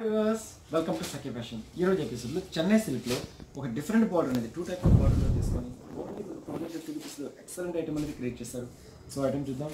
welcome to సఖ్య fashion ఈ రోజు ఎపిసోడ్లో చెన్నై సిల్క్లో ఒక డిఫరెంట్ బార్డర్ అనేది టూ టైప్ ఆఫ్ బార్డర్లో తీసుకొని ఎక్సలెంట్ ఐటమ్ అనేది క్రియేట్ చేస్తారు సో ఐటమ్ చూద్దాం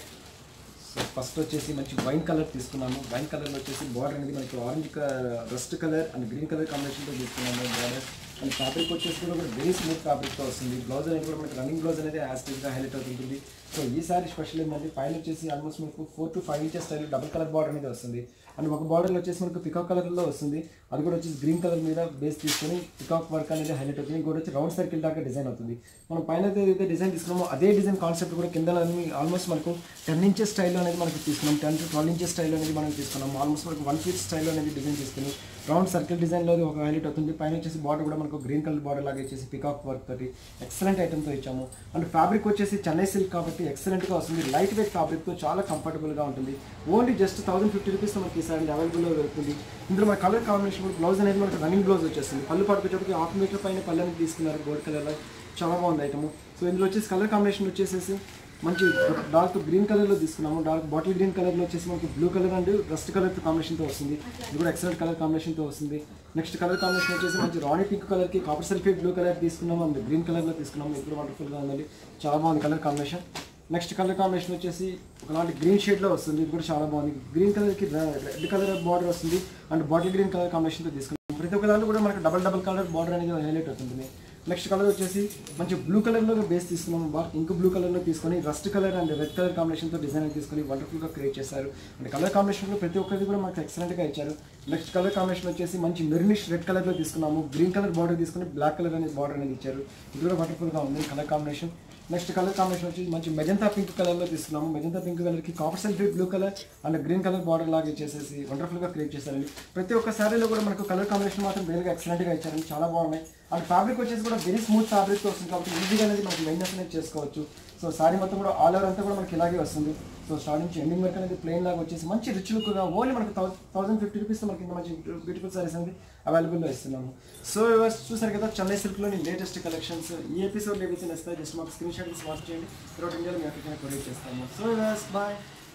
సో ఫస్ట్ వచ్చేసి మంచి వైన్ కలర్ తీసుకున్నాము వైన్ కలర్లో వచ్చేసి బార్డర్ అనేది మనకి orange rust colour and green colour కాంబినేషన్తో తీసుకున్నాము బార్డర్ అండ్ ఫ్యాబ్రిక్ వచ్చేసి కూడా వెరీ స్మూత్ ఫ్యాబ్రిక్తో వస్తుంది బ్లౌజ్ అనేది కూడా మనకి రన్నింగ్ బ్లౌజ్ అనేది యాస్టేజ్గా హైలైట్ అవుతుంటుంది సో ఈ సారీ స్పెషల్ ఏంటంటే పైన వచ్చేసి ఆల్మోస్ట్ మనకు four to five inches style double colour border అనేది వస్తుంది అండ్ ఒక బార్డర్లో వచ్చేసి మనకు పికాక్ కలర్లో వస్తుంది అది కూడా వచ్చేసి గ్రీన్ కలర్ మీద బేస్ తీసుకొని పికాక్ వర్క్ అనేది హైలైట్ అవుతుంది ఇంకోటి వచ్చి రౌండ్ సర్కిల్ దాకా డిజైన్ అవుతుంది మనం పైన ఏదైతే డిజైన్ తీసుకున్నామో అదే డిజైన్ కాన్సెప్ట్ కూడా కింద ఆల్మోస్ట్ మనకు టెన్ ఇంచెస్ స్టైల్ అనేది మనకి తీసుకున్నాం ten to twelve inches style అనేది మనం తీసుకున్నాం ఆల్మోస్ట్ మనకు వన్ ఫీట్ స్టైల్ అనేది డిజైన్ తీసుకుని రౌండ్ సర్కిల్ డిజైన్లో ఒక హైలైట్ అవుతుంది పైన వచ్చేసి బార్డర్ కూడా మనకు గ్రీన్ కలర్ బార్డర్ లాగా ఇచ్చేసి పికాక్ వర్క్ తోటి ఎక్సలెంట్ ఐటమ్తో ఇచ్చాము అండ్ ఫ్యాబ్రిక్ వచ్చేసి చెన్నై సిల్క్ కాబట్టి ఎక్సలెంట్గా వస్తుంది లైట్ వెయిట్ ఫ్యాబ్రిక్తో చాలా కంఫర్టబుల్గా ఉంటుంది only just thousand fifty rupees మనకి ఈసారి అవైలబుల్లో దొరుకుతుంది ఇందులో మన కలర్ కాంబినేషన్ కూడా బ్లౌజ్ అనేది మనకి రన్నింగ్ బ్లౌజ్ వచ్చేస్తుంది పళ్ళు పట్టుకొచ్చేటప్పటికి హాఫ్ మీటర్ పైన పళ్ళు అనేది తీసుకున్నారు గోల్డ్ కలర్లో చాలా బాగుంది ఐటమ్ సో ఇందులో వచ్చేసి కలర్ కాంబినేషన్ వచ్చేసేసి మంచి డార్క్ గ్రీన్ కలర్లో తీసుకున్నాము డార్క్ బాటిల్ గ్రీన్ కలర్లో వచ్చేసి మనకి blue colour and rust colour కాంబినేషన్తో వస్తుంది ఇది కూడా ఎక్సలెంట్ కలర్ కాంబినేషన్తో వస్తుంది నెక్స్ట్ కలర్ కాంబినేషన్ వచ్చేసి మంచి రాణి పింక్ కలర్కి కాపర్ సల్ఫేట్ బ్లూ కలర్ తీసుకున్నాము అండ్ గ్రీన్ కలర్లో తీసుకున్నాము ఇది కూడా వండర్ఫుల్గా ఉందండి చాలా బాగుంది colour combination next colour combination వచ్చేసి ఒకలాంటి గ్రీన్ షేడ్లో వస్తుంది ఇది కూడా చాలా బాగుంది గ్రీన్ కలర్కి రెడ్ కలర్ బార్డర్ వస్తుంది అండ్ బాటిల్ గ్రీన్ కలర్ కాంబినేషన్తో తీసుకున్నాం ప్రతి ఒక్క దాంట్లో కూడా మనకి డబల్ డబల్ కలర్ బార్డర్ అనేది హైలైట్ అవుతుంది నెక్స్ట్ కలర్ వచ్చేసి మంచి బ్లూ కలర్లో బేస్ తీసుకున్నాము బా ఇంక్ బ్లూ కలర్లో తీసుకొని rust colour and red colour కాంబినేషన్తో డిజైన్ తీసుకొని వండర్ఫుల్గా క్రియేట్ చేశారు అండ్ కలర్ కాంబినేషన్లో ప్రతి ఒక్కరికి కూడా మనకు ఎక్సలెంట్గా ఇచ్చారు నెక్స్ట్ కలర్ కాంబినేషన్ వచ్చేసి మంచి మెరినిష్ రెడ్ కలర్లో తీసుకున్నాము గ్రీన్ కలర్ బార్డర్ తీసుకుని బ్లాక్ కలర్ అనేది బార్డర్ అనేది ఇచ్చారు ఇది కూడా వండర్ఫుల్గా ఉంది colour combination next colour combination వచ్చి మంచి మెజంతా పింక్ కలర్లో తీసుకున్నాము మెజంతా పింక్ కలర్కి copper sulphate blue colour and green colour border లాగా ఇచ్చేసేసి వండర్ఫుల్గా క్రియేట్ చేశారండి ప్రతి ఒక్క శారీలో కూడా మనకు కలర్ కాంబినేషన్ మాత్రం వేరుగా ఎక్సలెంట్గా ఇచ్చారండి చాలా బాగున్నాయి అండ్ ఫ్యాబ్రిక్ వచ్చేసి కూడా వెరీ స్మూత్ ఫ్యాబ్రిక్తో వస్తుంది కాబట్టి ఈజీగా అనేది మనకి మెయింటెన్స్ అనేది చేసుకోవచ్చు సో సారీ మొత్తం కూడా ఆల్ ఓవర్ అంతా కూడా మనకి ఇలాగే వస్తుంది సో స్టార్ట్ నుంచి ఎండింగ్ వరకు అనేది ప్లెయిన్ లాగా వచ్చేసి మంచి రిచ్ లుక్గా ఓన్లీ మనకి థౌసండ్ ఫిఫ్టీ రూపీస్ మనకి ఇంత మంచి బ్యూటిఫుల్ సారీస్ అనేది అవైలబుల్లో ఇస్తున్నాము సో వివర్స్ చూసారు కదా చెన్నై సిల్క్లోని లేటెస్ట్ కలెక్షన్స్ ఈ ఎపిసోడ్ ఏవైతే నస్తాయి జస్ట్ మాకు స్క్రీన్ షాట్ తీసి వాచ్ చేయండి తర్వాత ఇండియాలో మీ అక్కడ కొరియర్ చేస్తాము సో వివర్స్ బాయ్